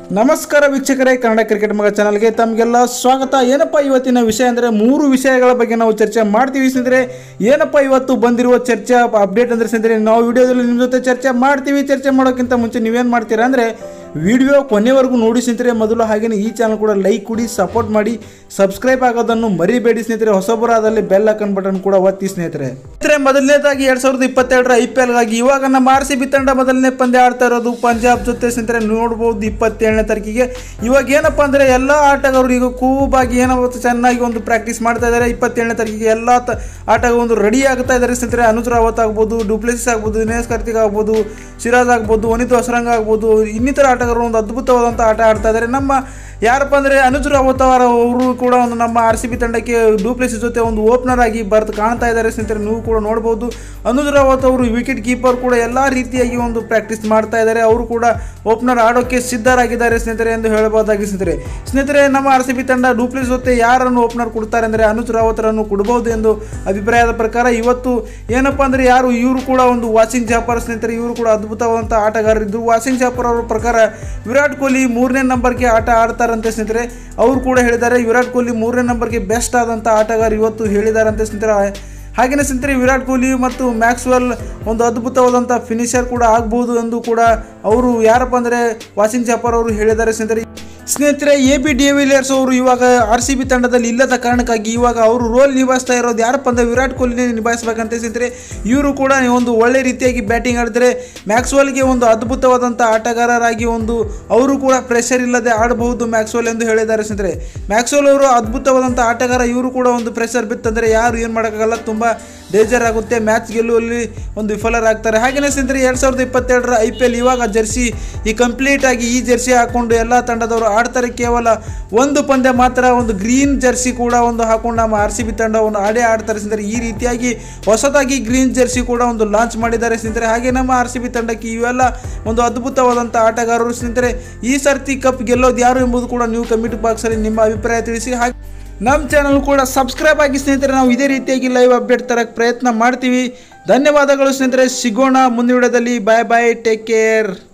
ನಮಸ್ಕಾರ ವೀಕ್ಷಕರೇ ಕನ್ನಡ ಕ್ರಿಕೆಟ್ ಮಗ ಚಾನಲ್ಗೆ ತಮಗೆಲ್ಲ ಸ್ವಾಗತ ಏನಪ್ಪ ಇವತ್ತಿನ ವಿಷಯ ಅಂದರೆ ಮೂರು ವಿಷಯಗಳ ಬಗ್ಗೆ ನಾವು ಚರ್ಚೆ ಮಾಡ್ತೀವಿ ಸ್ನೇಹಿತರೆ ಏನಪ್ಪ ಇವತ್ತು ಬಂದಿರುವ ಚರ್ಚೆ ಅಪ್ಡೇಟ್ ಅಂದರೆ ಸ್ನೇಹಿತರೆ ನಾವು ವಿಡಿಯೋದಲ್ಲಿ ನಿಮ್ಮ ಜೊತೆ ಚರ್ಚೆ ಮಾಡ್ತೀವಿ ಚರ್ಚೆ ಮಾಡೋಕ್ಕಿಂತ ಮುಂಚೆ ನೀವೇನು ಮಾಡ್ತೀರಾ ಅಂದರೆ ವಿಡಿಯೋ ಕೊನೆವರೆಗೂ ನೋಡಿ ಸ್ನೇಹಿತರೆ ಮೊದಲು ಹಾಗೆಯೇ ಈ ಚಾನಲ್ ಕೂಡ ಲೈಕ್ ಕೊಡಿ ಸಪೋರ್ಟ್ ಮಾಡಿ ಸಬ್ಸ್ಕ್ರೈಬ್ ಆಗೋದನ್ನು ಮರಿಬೇಡಿ ಸ್ನೇಹಿತರೆ ಹೊಸಬರಾದಲ್ಲಿ ಬೆಲ್ ಐಕನ್ ಬಟನ್ ಕೂಡ ಒತ್ತಿ ಸ್ನೇಹಿತರೆ ಸ್ನೇಹಿತರೆ ಮೊದಲನೇದಾಗಿ ಎರಡ್ ಸಾವಿರದ ಇಪ್ಪತ್ತೆರಡರ ಐ ಪಿ ಎಲ್ಗಾಗಿ ಇವಾಗ ನಮ್ಮ ಆರ್ ಸಿ ಬಿ ತಂಡ ಮೊದಲನೇ ಪಂದ್ಯ ಆಡ್ತಾ ಇರೋದು ಪಂಜಾಬ್ ಜೊತೆ ಸ್ನೇಹಿತರೆ ನೋಡ್ಬೋದು ಇಪ್ಪತ್ತೇಳನೇ ತಾರೀಕಿಗೆ ಇವಾಗ ಏನಪ್ಪ ಅಂದರೆ ಎಲ್ಲ ಆಟಗಾರರು ಈಗ ಕೂಬಾಗಿ ಏನೋ ಚೆನ್ನಾಗಿ ಒಂದು ಪ್ರಾಕ್ಟೀಸ್ ಮಾಡ್ತಾ ಇದ್ದಾರೆ ಇಪ್ಪತ್ತೇಳನೇ ತಾರೀಕಿಗೆ ಎಲ್ಲ ತ ಆಟಗಾರರು ಒಂದು ರೆಡಿ ಆಗ್ತಾ ಇದ್ದಾರೆ ಸ್ನೇಹಿತರೆ ಅನುಜ್ ರಾವತ್ ಆಗ್ಬೋದು ಡುಪ್ಲೆಸಿಸ್ ಆಗ್ಬೋದು ದಿನೇಶ್ ಕಾರ್ತಿಕ್ ಆಗ್ಬೋದು ಸಿರಾಜ್ ಆಗ್ಬೋದು ವನಿತು ಹಸರಂಗ ಆಗ್ಬೋದು ಇನ್ನಿತರ ಆಟಗಾರರು ಒಂದು ಅದ್ಭುತವಾದಂಥ ಆಟ ಆಡ್ತಾ ಇದ್ದಾರೆ ನಮ್ಮ ಯಾರಪ್ಪ ಅಂದರೆ ಅನುಜ್ ರಾವತ್ ಅವರ ಅವರು ಕೂಡ ಒಂದು ನಮ್ಮ ಆರ್ ಸಿ ಬಿ ತಂಡಕ್ಕೆ ಡೂಪ್ಲೆಸಿಸ್ ಜೊತೆ ಒಂದು ಓಪನರ್ ಆಗಿ ಬರ್ತು ಕಾಣ್ತಾ ಇದ್ದಾರೆ ಸ್ನೇಹಿತರೆ ನೀವು ಕೂಡ ನೋಡ್ಬೋದು ಅನುಜ್ ರಾವತ್ ಅವರು ವಿಕೆಟ್ ಕೀಪರ್ ಕೂಡ ಎಲ್ಲ ರೀತಿಯಾಗಿ ಒಂದು ಪ್ರಾಕ್ಟೀಸ್ ಮಾಡ್ತಾ ಇದ್ದಾರೆ ಅವರು ಕೂಡ ಓಪನರ್ ಆಡೋಕ್ಕೆ ಸಿದ್ಧರಾಗಿದ್ದಾರೆ ಸ್ನೇಹಿತರೆ ಎಂದು ಹೇಳಬಹುದಾಗಿ ಸ್ನೇಹಿತರೆ ಸ್ನೇಹಿತರೆ ನಮ್ಮ ಆರ್ ಸಿ ಬಿ ತಂಡ ಡೂಪ್ಲೆಸ್ ಜೊತೆ ಯಾರನ್ನು ಓಪನರ್ ಕೊಡ್ತಾರೆ ಅಂದರೆ ಅನುಜ್ ರಾವತರನ್ನು ಕೊಡಬಹುದು ಎಂದು ಅಭಿಪ್ರಾಯದ ಪ್ರಕಾರ ಇವತ್ತು ಏನಪ್ಪ ಅಂದರೆ ಯಾರು ಇವರು ಕೂಡ ಒಂದು ವಾಸಿಂಗ್ ಜಾಪರ್ ಸ್ನೇಹಿತರೆ ಇವರು ಕೂಡ ಅದ್ಭುತವಾದಂಥ ಆಟಗಾರರಿದ್ದು ವಾಸಿಂಗ್ ಜಾಪರ್ ಅವರ ಪ್ರಕಾರ ವಿರಾಟ್ ಕೊಹ್ಲಿ ಮೂರನೇ ನಂಬರ್ಗೆ ಆಟ ಆಡ್ತಾರಂತೆ ಸ್ನೇಹಿತರೆ ಅವರು ಕೂಡ ಹೇಳಿದ್ದಾರೆ ವಿರಾಟ್ ಕೊಹ್ಲಿ ಮೂರನೇ ನಂಬರ್ಗೆ ಬೆಸ್ಟ್ ಆದಂಥ ಆಟಗಾರ ಇವತ್ತು ಹೇಳಿದಾರಂತೆ ಸ್ನೇಹಿತರೆ ಹಾಗೆಯೇ ಸ್ನೇಹಿತರೆ ವಿರಾಟ್ ಕೊಹ್ಲಿ ಮತ್ತು ಮ್ಯಾಕ್ಸ್ವೆಲ್ ಒಂದು ಅದ್ಭುತವಾದಂಥ ಫಿನಿಷರ್ ಕೂಡ ಆಗ್ಬೋದು ಎಂದು ಕೂಡ ಅವರು ಯಾರಪ್ಪ ಅಂದರೆ ವಾಸಿಂಗ್ ಜಾಪರ್ ಅವರು ಹೇಳಿದ್ದಾರೆ ಸ್ನೇಹಿತರೆ ಸ್ನೇಹಿತರೆ ಎ ಬಿ ಡಿವಿಲಿಯರ್ಸ್ ಅವರು ಇವಾಗ ಆರ್ ಸಿ ಬಿ ತಂಡದಲ್ಲಿ ಇಲ್ಲದ ಕಾರಣಕ್ಕಾಗಿ ಇವಾಗ ಅವರು ರೋಲ್ ನಿಭಾಯಿಸ್ತಾ ಇರೋದು ಯಾರಪ್ಪ ಅಂದರೆ ವಿರಾಟ್ ಕೊಹ್ಲಿನೇ ನಿಭಾಯಿಸ್ಬೇಕಂತ ಸ್ನೇಹಿತರೆ ಇವರು ಕೂಡ ಒಂದು ಒಳ್ಳೆ ರೀತಿಯಾಗಿ ಬ್ಯಾಟಿಂಗ್ ಆಡಿದ್ರೆ ಮ್ಯಾಕ್ಸ್ವೆಲ್ಗೆ ಒಂದು ಅದ್ಭುತವಾದಂಥ ಆಟಗಾರರಾಗಿ ಒಂದು ಅವರು ಕೂಡ ಪ್ರೆಷರ್ ಇಲ್ಲದೆ ಆಡಬಹುದು ಮ್ಯಾಕ್ಸ್ವೆಲ್ ಎಂದು ಹೇಳಿದ್ದಾರೆ ಸ್ನೇಹಿತರೆ ಮ್ಯಾಕ್ಸ್ವೆಲ್ ಅವರು ಅದ್ಭುತವಾದಂಥ ಆಟಗಾರ ಇವರು ಕೂಡ ಒಂದು ಪ್ರೆಷರ್ ಬಿತ್ತಂದರೆ ಯಾರು ಏನು ಮಾಡೋಕ್ಕಾಗಲ್ಲ ತುಂಬ ಡೇಂಜರ್ ಆಗುತ್ತೆ ಮ್ಯಾಚ್ ಗೆಲ್ಲುವಲ್ಲಿ ಒಂದು ವಿಫಲರಾಗ್ತಾರೆ ಹಾಗೆಯೇ ಸ್ನೇಹಿತರೆ ಎರಡು ಸಾವಿರದ ಇಪ್ಪತ್ತೆರಡರ ಐ ಪಿ ಎಲ್ ಇವಾಗ ಜರ್ಸಿ ಈ ಕಂಪ್ಲೀಟ್ ಆಗಿ ಈ ಜರ್ಸಿ ಹಾಕೊಂಡು ಎಲ್ಲ ತಂಡದವರು ಆಡ್ತಾರೆ ಕೇವಲ ಒಂದು ಪಂದ್ಯ ಮಾತ್ರ ಒಂದು ಗ್ರೀನ್ ಜರ್ಸಿ ಕೂಡ ಒಂದು ಹಾಕೊಂಡು ನಮ್ಮ ಆರ್ ಸಿ ಬಿ ತಂಡವನ್ನು ಆಡೇ ಆಡ್ತಾರೆ ಸ್ನೇಹಿತರೆ ಈ ರೀತಿಯಾಗಿ ಹೊಸದಾಗಿ ಗ್ರೀನ್ ಜರ್ಸಿ ಕೂಡ ಒಂದು ಲಾಂಚ್ ಮಾಡಿದ್ದಾರೆ ಸ್ನೇಹಿತರೆ ಹಾಗೆ ನಮ್ಮ ಆರ್ ಸಿ ಬಿ ತಂಡಕ್ಕೆ ಇವೆಲ್ಲ ಒಂದು ಅದ್ಭುತವಾದಂಥ ಆಟಗಾರರು ಸ್ನೇಹಿತರೆ ಈ ಸರ್ತಿ ಕಪ್ ಗೆಲ್ಲೋದು ಯಾರು ಎಂಬುದು ಕೂಡ ನೀವು ಕಮಿಟಿ ಬಾಕ್ಸಲ್ಲಿ ನಿಮ್ಮ ಅಭಿಪ್ರಾಯ ತಿಳಿಸಿ ಹಾಗೆ ನಮ್ಮ ಚಾನಲ್ ಕೂಡ ಸಬ್ಸ್ಕ್ರೈಬ್ ಆಗಿ ಸ್ನೇಹಿತರೆ ನಾವು ಇದೇ ರೀತಿಯಾಗಿ ಲೈವ್ ಅಪ್ಡೇಟ್ ತರಕ್ಕೆ ಪ್ರಯತ್ನ ಮಾಡ್ತೀವಿ ಧನ್ಯವಾದಗಳು ಸ್ನೇಹಿತರೆ ಸಿಗೋಣ ಮುಂದಿನ ವಿಡಿಯೋದಲ್ಲಿ ಬಾಯ್ ಬಾಯ್ ಟೇಕ್ ಕೇರ್